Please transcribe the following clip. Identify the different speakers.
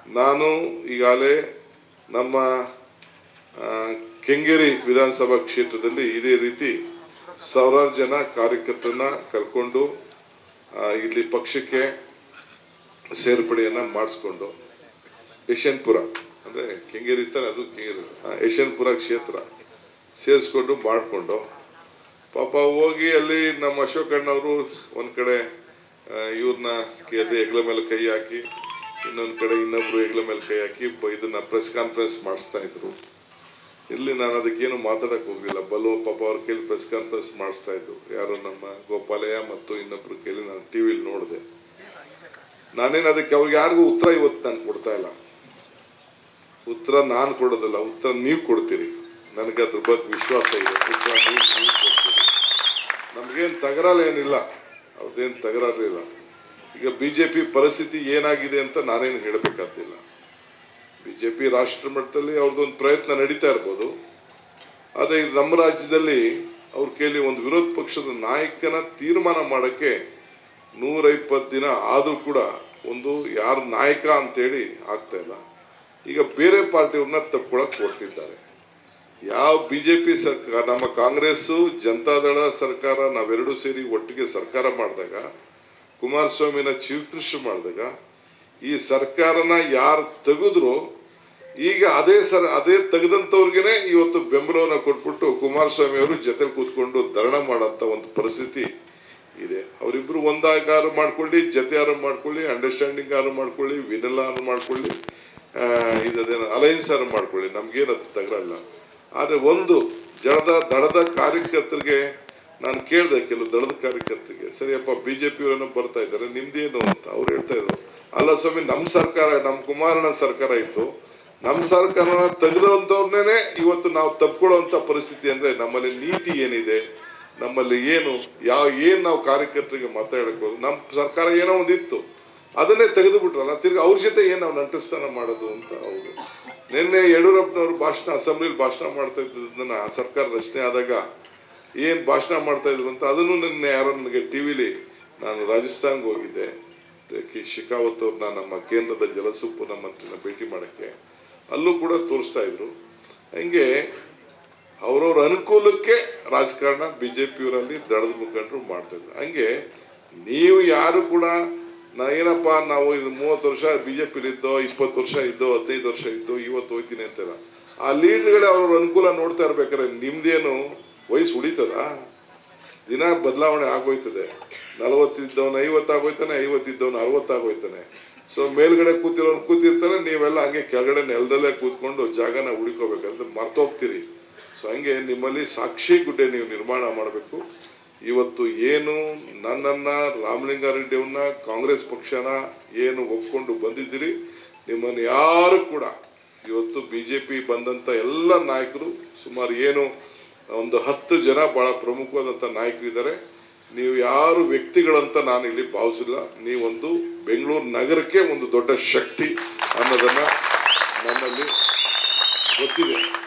Speaker 1: ನಾನು ಈಗಾಗಲೇ ನಮ್ಮ ಆ, ಕೆಂಗೇರಿ ವಿಧಾನಸಭಾ ಕ್ಷೇತ್ರದಲ್ಲಿ ಇದೇ ರೀತಿ ಸಾವಿರಾರು ಜನ ಕಾರ್ಯಕರ್ತರನ್ನ ಕರ್ಕೊಂಡು ಆ, ಇಲ್ಲಿ ಪಕ್ಷಕ್ಕೆ ಸೇರ್ಪಡೆಯನ್ನ ಮಾಡಿಸ್ಕೊಂಡು ಯಶವಂತಪುರ ಅಂದರೆ ಕೆಂಗೇರಿ ತಾನೆ ಅದು ಕೆಂಗೇರಿ ಆ, ಯಶವಂತಪುರ ಕ್ಷೇತ್ರ ಸೇರಿಸ್ಕೊಂಡು ಮಾಡಿಕೊಂಡು ಪಾಪ ಹೋಗಿ ಅಲ್ಲಿ ನಮ್ಮ ಅಶೋಕಣ್ಣವರು ಒಂದು ಕಡೆ ಇವ್ರನ್ನ ಎದೆ ಹೆಗ್ಲ ಮೇಲೆ ಕೈ ಹಾಕಿ ಇನ್ನೊಂದು ಕಡೆ ಇನ್ನೊಬ್ರು ಹೆಗ್ಲ ಮೇಲೆ ಕೈ ಹಾಕಿ ಬ- ಇದನ್ನ ಪ್ರೆಸ್ ಕಾನ್ಫರೆನ್ಸ್ ಮಾಡಿಸ್ತಾ ಇದ್ರು ಇಲ್ಲಿ ನಾನು ಅದಕ್ಕೇನು ಮಾತಾಡಕ್ ಹೋಗ್ಲಿಲ್ಲ ಬಲು ಪಾಪ ಅವ್ರ ಕೈಲಿ ಪ್ರೆಸ್ ಕಾನ್ಫರೆನ್ಸ್ ಮಾಡಿಸ್ತಾ ಇದ್ರು ಯಾರು ನಮ್ಮ ಗೋಪಾಲಯ್ಯ ಮತ್ತು ಇನ್ನೊಬ್ರು ಕೈಲಿ ನಾನು ಟಿ ವಿಲಿ ನೋಡಿದೆ ನಾನೇನು ಅದಕ್ಕೆ ಅವ್ರಿಗೆ ಯಾರಿಗೂ ಉತ್ತರ ಇವತ್ತು ನಾನು ಕೊಡ್ತಾ ಇಲ್ಲ ಉತ್ತರ ನಾನು ಕೊಡೋದಿಲ್ಲ ಉತ್ತರ ನೀವು ಕೊಡ್ತೀರಿ ನನಗೆ ಅದ್ರ ಬಗ್ಗೆ ವಿಶ್ವಾಸ ಇದೆ ಉತ್ತರ ನೀವು ನೀವು ಕೊಡ್ತೀರಿ ನಮಗೇನು ತಗರಾಲ ಏನಿಲ್ಲ ಅವ್ರದ್ದೇನು ತಗರಾರಿಲ್ಲ ಈಗ ಬಿ ಜೆ ಪಿ ಪರಿಸ್ಥಿತಿ ಏನಾಗಿದೆ ಅಂತ ನಾನೇನು ಹೇಳಬೇಕಾದಿಲ್ಲ ಬಿ ಜೆ ಪಿ ರಾಷ್ಟ್ರ ಮಟ್ಟದಲ್ಲಿ ಅವ್ರದ್ದೊಂದು ಪ್ರಯತ್ನ ನಡೀತಾ ಇರ್ಬೋದು ಆದರೆ ಇದು ನಮ್ಮ ರಾಜ್ಯದಲ್ಲಿ ಅವ್ರ ಕೈಲಿ ಒಂದು ವಿರೋಧ ಪಕ್ಷದ ನಾಯಕನ ತೀರ್ಮಾನ ಮಾಡೋಕ್ಕೆ ನೂರ ಇಪ್ಪತ್ತು ದಿನ ಆದರೂ ಕೂಡ ಒಂದು ಯಾರು ನಾಯಕ ಅಂತೇಳಿ ಆಗ್ತಾ ಇಲ್ಲ ಈಗ ಬೇರೆ ಪಾರ್ಟಿಯವ್ರನ್ನ ತಪ್ಕೊಳಕ್ ಹೊರಟಿದ್ದಾರೆ ಯಾವ ಬಿ ಜೆ ಪಿ ಸರ್ಕಾರ ನಮ್ಮ ಕಾಂಗ್ರೆಸ್ಸು ಜನತಾದಳ ಸರ್ಕಾರ ನಾವೆರಡು ಸೇರಿ ಒಟ್ಟಿಗೆ ಸರ್ಕಾರ ಮಾಡಿದಾಗ ಕುಮಾರಸ್ವಾಮಿನ ಚೀಫ್ ಮಿನಿಸ್ಟರ್ ಮಾಡಿದಾಗ ಈ ಸರ್ಕಾರನ ಯಾರು ತೆಗೆದ್ರು ಈಗ ಅದೇ ಸರ್ ಅದೇ ತೆಗೆದಂಥವ್ರಿಗೇನೆ ಇವತ್ತು ಬೆಂಬಲವನ್ನ ಕೊಟ್ಬಿಟ್ಟು ಕುಮಾರಸ್ವಾಮಿ ಅವರು ಜೊತೆಲಿ ಕೂತ್ಕೊಂಡು ಧರಣ ಮಾಡೋಂಥ ಒಂದು ಪರಿಸ್ಥಿತಿ ಇದೆ ಅವರಿಬ್ರು ಒಂದಾಗಾರು ಮಾಡ್ಕೊಳ್ಳಿ ಜೊತೆ ಯಾರು ಮಾಡ್ಕೊಳ್ಳಿ ಅಂಡರ್ಸ್ಟ್ಯಾಂಡಿಂಗ್ ಯಾರು ಮಾಡ್ಕೊಳ್ಳಿ ವಿನಲ್ ಯಾರು ಮಾಡ್ಕೊಳ್ಳಿ ಆ, ಇದದೇನು ಅಲೈನ್ಸ್ ಯಾರು ಮಾಡ್ಕೊಳ್ಳಿ ನಮ್ಗೇನು ಅದು ತಗರಲ್ಲ ಆದರೆ ಒಂದು ಜಡದ ದಡದ ಕಾರ್ಯಕರ್ತರಿಗೆ ನಾನು ಕೇಳಿದೆ ಕೆಲವು ದಳದ ಕಾರ್ಯಕರ್ತರಿಗೆ ಸರಿಯಪ್ಪ ಬಿ ಜೆ ಪಿಯವರನ್ನು ಬರ್ತಾ ಇದ್ದಾರೆ ನಿಮ್ದೇನು ಅಂತ ಅವ್ರು ಹೇಳ್ತಾ ಇದ್ರು ಅಲ್ಲ ಸ್ವಾಮಿ ನಮ್ಮ ಸರ್ಕಾರ ನಮ್ಮ ಕುಮಾರಣ್ಣ ಸರ್ಕಾರ ಇತ್ತು ನಮ್ಮ ಸರ್ಕಾರನ ತೆಗೆದಂಥವ್ರನ್ನೇ ಇವತ್ತು ನಾವು ತಪ್ಕೊಳ್ಳುವಂಥ ಪರಿಸ್ಥಿತಿ ಅಂದರೆ ನಮ್ಮಲ್ಲಿ ನೀತಿ ಏನಿದೆ ನಮ್ಮಲ್ಲಿ ಏನು ಯಾವ ಏನು ನಾವು ಕಾರ್ಯಕರ್ತರಿಗೆ ಮಾತಾಡಕ್ಕೆ ಹೋದ್ರು ನಮ್ಮ ಸರ್ಕಾರ ಏನೋ ಒಂದಿತ್ತು ಅದನ್ನೇ ತೆಗೆದು ಬಿಟ್ರಲ್ಲ ತಿರ್ಗಿ ಅವ್ರ ಜೊತೆ ಏನು ನಾವು ನಂಟಸ್ಥಾನ ಮಾಡೋದು ಅಂತ ಅವರು ನಿನ್ನೆ ಯಡಿಯೂರಪ್ಪನವರು ಭಾಷಣ ಅಸೆಂಬ್ಲಿಲಿ ಭಾಷಣ ಮಾಡ್ತಾ ಇದ್ದದನ್ನ ಸರ್ಕಾರ ರಚನೆ ಆದಾಗ ಏನು ಭಾಷಣ ಮಾಡ್ತಾ ಇದ್ರು ಅಂತ ಅದನ್ನು ನಿನ್ನೆ ಯಾರೋ ನನಗೆ ಟಿ ವಿಲಿ ನಾನು ರಾಜಸ್ಥಾನ್ಗೆ ಹೋಗಿದ್ದೆ ಕೆ ಶಿಕಾವತ್ ಅವ್ರನ್ನ ನಮ್ಮ ಕೇಂದ್ರದ ಜಲಸಂಪನ್ಮೂಲ ಮಂತ್ರಿನ ಭೇಟಿ ಮಾಡೋಕ್ಕೆ ಅಲ್ಲೂ ಕೂಡ ತೋರಿಸ್ತಾ ಇದ್ರು ಹಂಗೆ ಅವ್ರವ್ರ ಅನುಕೂಲಕ್ಕೆ ರಾಜಕಾರಣ ಬಿ ಜೆ ಪಿಯವರಲ್ಲಿ ದಳದ ಮುಖಂಡರು ಮಾಡ್ತಾಯಿದ್ರು ಹಂಗೆ ನೀವು ಯಾರು ಕೂಡ ನಾ ಏನಪ್ಪ ನಾವು ಇದು ಮೂವತ್ತು ವರ್ಷ ಬಿ ಜೆ ಪಿಲಿದ್ದೋ ಇಪ್ಪತ್ತು ವರ್ಷ ಇದ್ದೋ ಹದಿನೈದು ವರ್ಷ ಇದ್ದೋ ಇವತ್ತು ಹೋಯ್ತೀನಿ ಅಂತೆಲ್ಲ ಆ ಲೀಡ್ಗಳೇ ಅವ್ರವ್ರ ಅನುಕೂಲ ನೋಡ್ತಾ ಇರ್ಬೇಕಾದ್ರೆ ನಿಮ್ದೇನು ವಯಸ್ಸು ಉಳಿತದ ದಿನ ಬದಲಾವಣೆ ಆಗೋಯ್ತದೆ ನಲವತ್ತಿದ್ದವನು ಐವತ್ತಾಗೋಯ್ತಾನೆ ಐವತ್ತಿದ್ದವನು ಅರವತ್ತಾಗೋಯ್ತಾನೆ ಸೊ ಮೇಲ್ಗಡೆ ಕೂತಿರೋನು ಕೂತಿರ್ತಾರೆ ನೀವೆಲ್ಲ ಹಂಗೆ ಕೆಳಗಡೆ ನೆಲದಲ್ಲೇ ಕೂತ್ಕೊಂಡು ಜಾಗನ ಹುಡುಕೋಬೇಕಂದ್ರೆ ಮರ್ತೋಗ್ತೀರಿ ಸೊ ಹಂಗೆ ನಿಮ್ಮಲ್ಲಿ ಸಾಕ್ಷಿ ಗುಡ್ಡೆ ನೀವು ನಿರ್ಮಾಣ ಮಾಡಬೇಕು ಇವತ್ತು ಏನು ನನ್ನನ್ನು ರಾಮಲಿಂಗಾರೆಡ್ಡಿಯವ್ರನ್ನ ಕಾಂಗ್ರೆಸ್ ಪಕ್ಷನ ಏನು ಒಪ್ಕೊಂಡು ಬಂದಿದ್ದೀರಿ ನಿಮ್ಮನ್ನು ಯಾರು ಕೂಡ ಇವತ್ತು ಬಿ ಜೆ ಪಿ ಬಂದಂಥ ಎಲ್ಲ ನಾಯಕರು ಸುಮಾರು ಏನು ಒಂದು ಹತ್ತು ಜನ ಭಾಳ ಪ್ರಮುಖವಾದಂಥ ನಾಯಕರಿದ್ದಾರೆ ನೀವು ಯಾರು ವ್ಯಕ್ತಿಗಳಂತ ನಾನು ಇಲ್ಲಿ ಭಾವಿಸಿಲ್ಲ ನೀವೊಂದು ಬೆಂಗಳೂರು ನಗರಕ್ಕೆ ಒಂದು ದೊಡ್ಡ ಶಕ್ತಿ ಅನ್ನೋದನ್ನು ನನ್ನಲ್ಲಿ ಗೊತ್ತಿದೆ